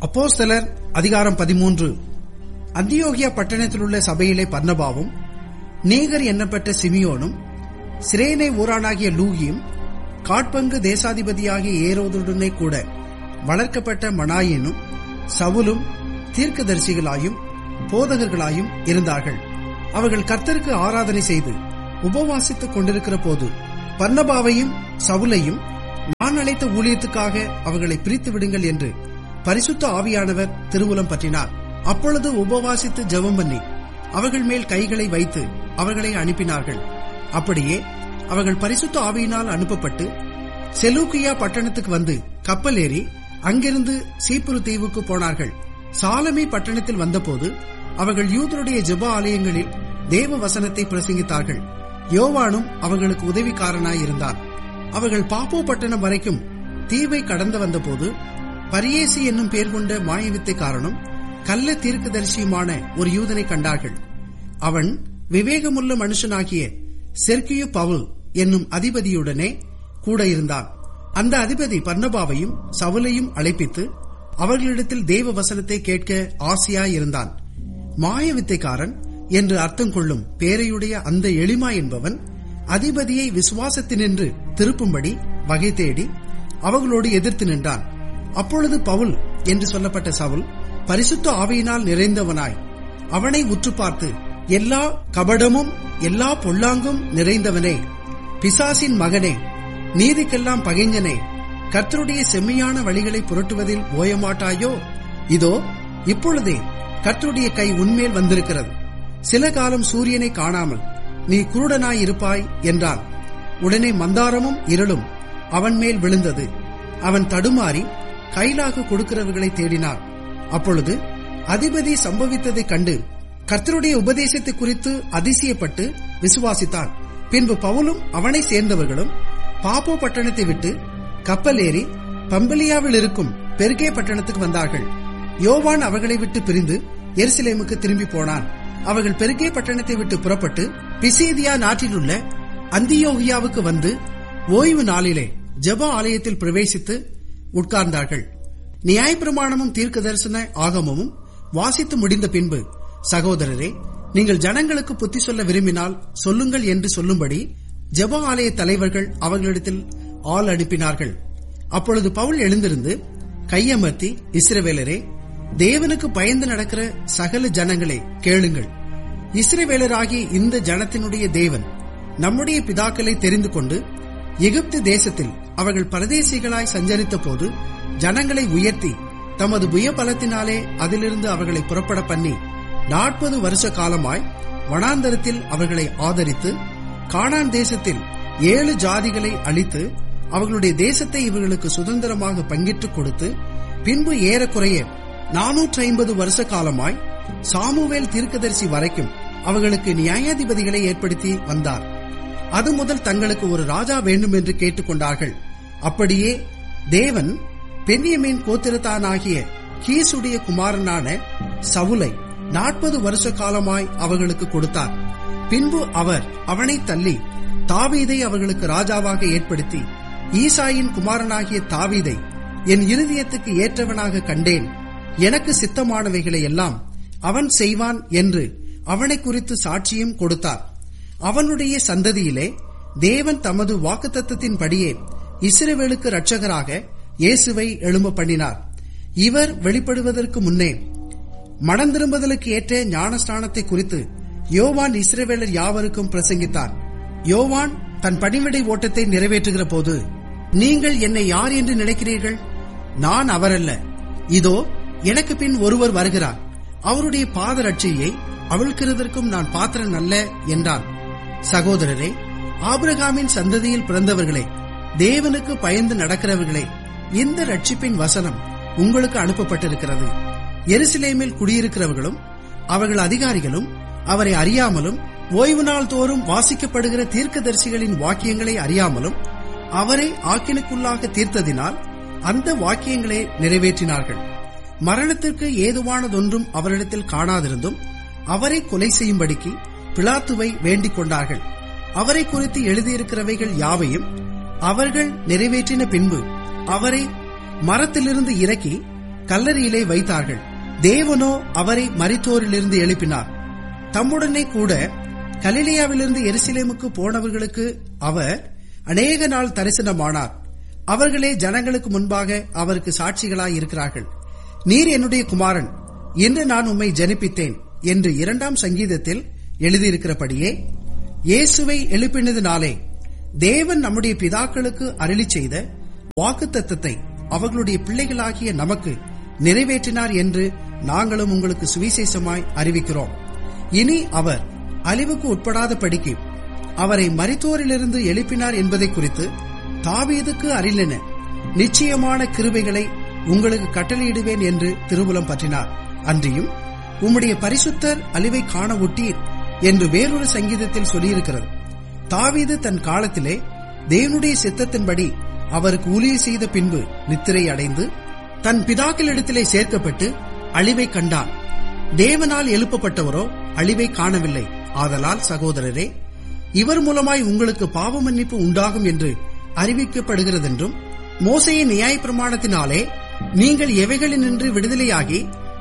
அப்போஸ்தலர் அதிகாரம் பதிமூன்று அந்தியோகியா பட்டணத்தில் உள்ள சபையிலே பர்னபாவும் நீகர் எண்ணப்பட்ட சிமியோனும் சிரேனை ஊரானாகிய லூகியும் காட்பங்கு தேசாதிபதியாகிய ஏரோதுடனே கூட வளர்க்கப்பட்ட மனாயினும் சவுலும் தீர்க்கதரிசிகளாயும் போதகர்களாயும் இருந்தார்கள் அவர்கள் கர்த்தருக்கு ஆராதனை செய்து உபவாசித்துக் கொண்டிருக்கிற போது பர்னபாவையும் சவுலையும் நான் அழைத்த ஊழியத்துக்காக அவர்களை பிரித்து விடுங்கள் என்று பரிசுத்த ஆவியானவர் திருவுலம் பற்றினார் அப்பொழுது உபவாசித்து ஜெபம் பண்ணி அவர்கள் மேல் கைகளை வைத்து அவர்களை அனுப்பினார்கள் அப்படியே அவர்கள் பரிசுத்த ஆவியினால் அனுப்பப்பட்டு செலூக்கியா பட்டணத்துக்கு வந்து கப்பல் ஏறி அங்கிருந்து சீப்புரு தீவுக்கு போனார்கள் சாலமி பட்டணத்தில் வந்தபோது அவர்கள் யூதருடைய ஜெப ஆலயங்களில் தேவ வசனத்தை பிரசங்கித்தார்கள் யோவானும் அவர்களுக்கு உதவிக்காரனாய் இருந்தான் அவர்கள் பாப்போ பட்டணம் வரைக்கும் தீவை கடந்து வந்தபோது பரியேசி என்னும் பேர் கொண்ட மாயவித்தைக்காரனும் கள்ள தீர்க்கதரிசியுமான ஒரு யூதனை கண்டார்கள் அவன் விவேகமுள்ள மனுஷனாகிய செர்கியு பவுல் என்னும் அதிபதியுடனே கூட இருந்தான் அந்த அதிபதி பர்ணபாவையும் சவுலையும் அழைப்பித்து அவர்களிடத்தில் தேவ வசனத்தை கேட்க ஆசையாயிருந்தான் மாயவித்தைக்காரன் என்று அர்த்தம் கொள்ளும் பேரையுடைய அந்த எளிமா என்பவன் அதிபதியை விசுவாசத்தினின்று திருப்பும்படி வகை தேடி அவர்களோடு எதிர்த்து நின்றான் அப்பொழுது பவுல் என்று சொல்லப்பட்ட சவுல் பரிசுத்த ஆவியினால் நிறைந்தவனாய் அவனை உற்று பார்த்து எல்லா கபடமும் எல்லா பொல்லாங்கும் நிறைந்தவனே பிசாசின் மகனே நீதிக்கெல்லாம் பகைஞனே கர்த்தருடைய செம்மையான வழிகளை புரட்டுவதில் ஓயமாட்டாயோ இதோ இப்பொழுதே கர்த்தருடைய கை உன்மேல் வந்திருக்கிறது சில காலம் சூரியனை காணாமல் நீ குருடனாய் இருப்பாய் என்றான் உடனே மந்தாரமும் இருளும் அவன் மேல் விழுந்தது அவன் தடுமாறி கைலாக கொடுக்கிறவர்களை தேடினான் அப்பொழுது அதிபதி சம்பவித்ததைக் கண்டு கர்த்தருடைய உபதேசத்தை குறித்து அதிசயப்பட்டு விசுவாசித்தான் பின்பு பவுலும் அவனை சேர்ந்தவர்களும் பாப்போ பட்டணத்தை விட்டு கப்பல் ஏறி பம்பலியாவில் இருக்கும் பெருகே பட்டணத்துக்கு வந்தார்கள் யோவான் அவர்களை விட்டு பிரிந்து எருசலேமுக்கு திரும்பி போனான் அவர்கள் பெருகே பட்டணத்தை விட்டு புறப்பட்டு பிசேதியா நாட்டிலுள்ள அந்தியோகியாவுக்கு வந்து ஓய்வு நாளிலே ஜப ஆலயத்தில் பிரவேசித்து உட்கார்ந்தார்கள் நியாயப்பிரமாணமும் தீர்க்க தரிசன ஆகமமும் வாசித்து முடிந்த பின்பு சகோதரரே நீங்கள் ஜனங்களுக்கு புத்தி சொல்ல விரும்பினால் சொல்லுங்கள் என்று சொல்லும்படி ஜப ஆலய தலைவர்கள் அவர்களிடத்தில் ஆள் அனுப்பினார்கள் அப்பொழுது பவுல் எழுந்திருந்து கையமர்த்தி இஸ்ரவேலரே தேவனுக்கு பயந்து நடக்கிற சகல ஜனங்களே கேளுங்கள் இஸ்ரவேலராகி இந்த ஜனத்தினுடைய தேவன் நம்முடைய பிதாக்களை தெரிந்து கொண்டு எகிப்து தேசத்தில் அவர்கள் பரதேசிகளாய் சஞ்சரித்த போது ஜனங்களை உயர்த்தி தமது புயபலத்தினாலே அதிலிருந்து அவர்களை புறப்பட பண்ணி நாற்பது வருஷ காலமாய் வனாந்தரத்தில் அவர்களை ஆதரித்து கானான் தேசத்தில் ஏழு ஜாதிகளை அழித்து அவர்களுடைய தேசத்தை இவர்களுக்கு சுதந்திரமாக பங்கிட்டுக் கொடுத்து பின்பு ஏறக்குறைய நானூற்றி ஐம்பது வருஷ காலமாய் சாமுவேல் தீர்க்கதரிசி வரைக்கும் அவர்களுக்கு நியாயாதிபதிகளை ஏற்படுத்தி வந்தார் அது முதல் தங்களுக்கு ஒரு ராஜா வேண்டும் என்று கேட்டுக்கொண்டார்கள் அப்படியே தேவன் பென்யமீன் கோத்திரத்தானாகிய கீசுடைய குமாரனான சவுலை நாற்பது வருஷ காலமாய் அவர்களுக்கு கொடுத்தார் பின்பு அவர் அவனை தள்ளி தாவீதை அவர்களுக்கு ராஜாவாக ஏற்படுத்தி ஈசாயின் குமாரனாகிய தாவீதை என் இருதயத்துக்கு ஏற்றவனாக கண்டேன் எனக்கு சித்தமானவைகளை எல்லாம் அவன் செய்வான் என்று அவனை குறித்து சாட்சியும் கொடுத்தார் அவனுடைய சந்ததியிலே தேவன் தமது வாக்குத்தத்தின் படியே இஸ்ரவேலுக்கு இரட்சகராக இயேசுவை எழும்ப பண்ணினார் இவர் வெளிப்படுவதற்கு முன்னே மனம் திரும்புதலுக்கு ஏற்ற ஞானஸ்தானத்தை குறித்து யோவான் இஸ்ரவேலர் யாவருக்கும் பிரசங்கித்தார் யோவான் தன் பணிவிடை ஓட்டத்தை நிறைவேற்றுகிற போது நீங்கள் என்னை யார் என்று நினைக்கிறீர்கள் நான் அவரல்ல இதோ எனக்கு பின் ஒருவர் வருகிறார் அவருடைய பாதரட்சியை அவிழ்க்கிறதற்கும் நான் பாத்திரன் அல்ல என்றான் சகோதரரே ஆபிரகாமின் சந்ததியில் பிறந்தவர்களே தேவனுக்கு பயந்து நடக்கிறவர்களே இந்த ரட்சிப்பின் வசனம் உங்களுக்கு அனுப்பப்பட்டிருக்கிறது எருசலேமில் குடியிருக்கிறவர்களும் அவர்கள் அதிகாரிகளும் அவரை அறியாமலும் ஓய்வு நாள் தோறும் வாசிக்கப்படுகிற தீர்க்கதரிசிகளின் வாக்கியங்களை அறியாமலும் அவரை ஆக்கினுக்குள்ளாக தீர்த்ததினால் அந்த வாக்கியங்களை நிறைவேற்றினார்கள் மரணத்திற்கு ஏதுவானதொன்றும் அவரிடத்தில் காணாதிருந்தும் அவரை கொலை செய்யும்படிக்கு பிலாத்துவை வேண்டிக் கொண்டார்கள் அவரை குறித்து எழுதியிருக்கிறவைகள் யாவையும் அவர்கள் நிறைவேற்றின பின்பு அவரை மரத்திலிருந்து இறக்கி கல்லறையிலே வைத்தார்கள் தேவனோ அவரை மரித்தோரிலிருந்து எழுப்பினார் தம்முடனே கூட கலிலியாவிலிருந்து எருசலேமுக்கு போனவர்களுக்கு அவர் அநேக நாள் தரிசனமானார் அவர்களே ஜனங்களுக்கு முன்பாக அவருக்கு சாட்சிகளாய் இருக்கிறார்கள் நீர் என்னுடைய குமாரன் என்று நான் உம்மை ஜனிப்பித்தேன் என்று இரண்டாம் சங்கீதத்தில் எழுதியிருக்கிறபடியே இயேசுவை எழுப்பினதினாலே தேவன் நம்முடைய பிதாக்களுக்கு அருளி செய்த வாக்குத்தத்தத்தை அவர்களுடைய பிள்ளைகளாகிய நமக்கு நிறைவேற்றினார் என்று நாங்களும் உங்களுக்கு சுவிசேஷமாய் அறிவிக்கிறோம் இனி அவர் அழிவுக்கு உட்படாதபடிக்கு அவரை மரித்தோரிலிருந்து எழுப்பினார் என்பதை குறித்து தாவீதுக்கு அறிந்தன நிச்சயமான கிருபைகளை உங்களுக்கு கட்டளையிடுவேன் என்று திருவுலம் பற்றினார் அன்றியும் உம்முடைய பரிசுத்தர் அழிவை காண ஒட்டீர் என்று வேறொரு சங்கீதத்தில் சொல்லியிருக்கிறது தாவீது தன் காலத்திலே தேவனுடைய சித்தத்தின்படி அவருக்கு ஊழிய செய்த பின்பு நித்திரை அடைந்து தன் பிதாக்களிடத்திலே சேர்க்கப்பட்டு அழிவை கண்டான் தேவனால் எழுப்பப்பட்டவரோ அழிவை காணவில்லை ஆதலால் சகோதரரே இவர் மூலமாய் உங்களுக்கு பாவ மன்னிப்பு உண்டாகும் என்று அறிவிக்கப்படுகிறதென்றும் மோசையின் நியாய பிரமாணத்தினாலே நீங்கள் எவைகளினின்று விடுதலையாகி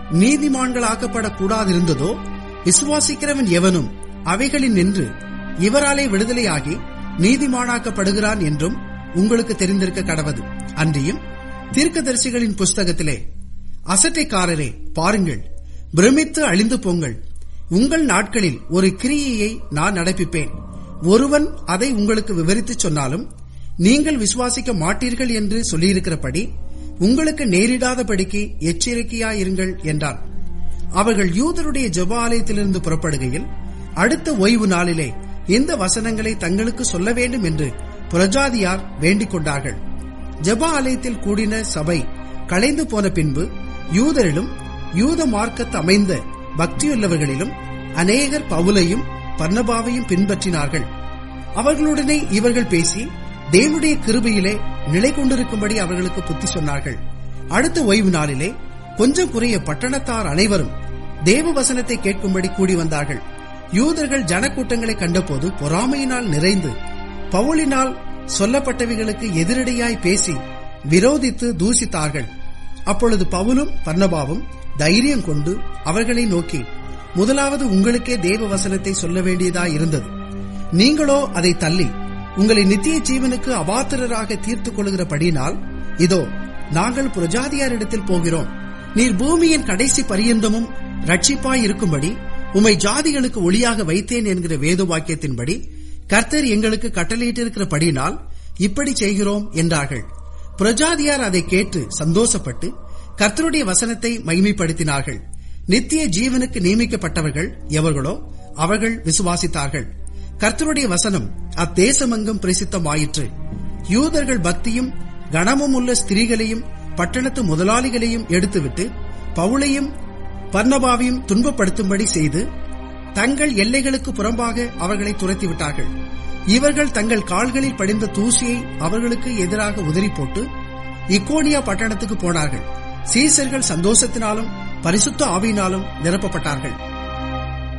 நீதிமான்களாக்கப்படக்கூடாதிருந்ததோ விசுவாசிக்கிறவன் எவனும் அவைகளில் நின்று இவராலே விடுதலையாகி நீதிமானாக்கப்படுகிறான் என்றும் உங்களுக்கு தெரிந்திருக்க கடவது அன்றியும் தீர்க்கதரிசிகளின் புஸ்தகத்திலே அசட்டைக்காரரே பாருங்கள் பிரமித்து அழிந்து போங்கள் உங்கள் நாட்களில் ஒரு கிரியையை நான் நடப்பிப்பேன் ஒருவன் அதை உங்களுக்கு விவரித்துச் சொன்னாலும் நீங்கள் விசுவாசிக்க மாட்டீர்கள் என்று சொல்லியிருக்கிறபடி உங்களுக்கு நேரிடாதபடிக்கு எச்சரிக்கையாயிருங்கள் என்றான் அவர்கள் யூதருடைய ஜெப ஆலயத்திலிருந்து புறப்படுகையில் அடுத்த ஓய்வு நாளிலே இந்த வசனங்களை தங்களுக்கு சொல்ல வேண்டும் என்று புரஜாதியார் வேண்டிக் கொண்டார்கள் ஜெப ஆலயத்தில் கூடின சபை கலைந்து போன பின்பு யூதரிலும் யூத மார்க்கத்து அமைந்த பக்தியுள்ளவர்களிலும் அநேகர் பவுலையும் பர்ணபாவையும் பின்பற்றினார்கள் அவர்களுடனே இவர்கள் பேசி தேவனுடைய கிருபையிலே நிலை கொண்டிருக்கும்படி அவர்களுக்கு புத்தி சொன்னார்கள் அடுத்த ஓய்வு நாளிலே கொஞ்சம் குறைய பட்டணத்தார் அனைவரும் தேவ வசனத்தை கேட்கும்படி கூடி வந்தார்கள் யூதர்கள் ஜனக்கூட்டங்களை கண்டபோது பொறாமையினால் நிறைந்து பவுலினால் சொல்லப்பட்டவைகளுக்கு எதிரடையாய் பேசி விரோதித்து தூசித்தார்கள் அப்பொழுது பவுலும் பர்ணபாவும் தைரியம் கொண்டு அவர்களை நோக்கி முதலாவது உங்களுக்கே தேவ வசனத்தை சொல்ல வேண்டியதாய் இருந்தது நீங்களோ அதை தள்ளி உங்களை நித்திய ஜீவனுக்கு அபாத்திரராக தீர்த்துக் கொள்கிறபடியினால் இதோ நாங்கள் புரஜாதியாரிடத்தில் போகிறோம் நீர் பூமியின் கடைசி பரியந்தமும் ரட்சிப்பாய் இருக்கும்படி உம்மை ஜாதிகளுக்கு ஒளியாக வைத்தேன் என்கிற வேத வாக்கியத்தின்படி கர்த்தர் எங்களுக்கு கட்டளையிட்டிருக்கிறபடியினால் இப்படி செய்கிறோம் என்றார்கள் புரஜாதியார் அதை கேட்டு சந்தோஷப்பட்டு கர்த்தருடைய வசனத்தை மகிமைப்படுத்தினார்கள் நித்திய ஜீவனுக்கு நியமிக்கப்பட்டவர்கள் எவர்களோ அவர்கள் விசுவாசித்தார்கள் கர்த்தருடைய வசனம் அத்தேசமெங்கும் பிரசித்தமாயிற்று யூதர்கள் பக்தியும் கனமும் உள்ள ஸ்திரீகளையும் பட்டணத்து முதலாளிகளையும் எடுத்துவிட்டு பவுளையும் பர்ணபாவையும் துன்பப்படுத்தும்படி செய்து தங்கள் எல்லைகளுக்கு புறம்பாக அவர்களை துரத்திவிட்டார்கள் இவர்கள் தங்கள் கால்களில் படிந்த தூசியை அவர்களுக்கு எதிராக உதறி போட்டு இக்கோனியா பட்டணத்துக்கு போனார்கள் சீசர்கள் சந்தோஷத்தினாலும் பரிசுத்த ஆவியினாலும் நிரப்பப்பட்டார்கள்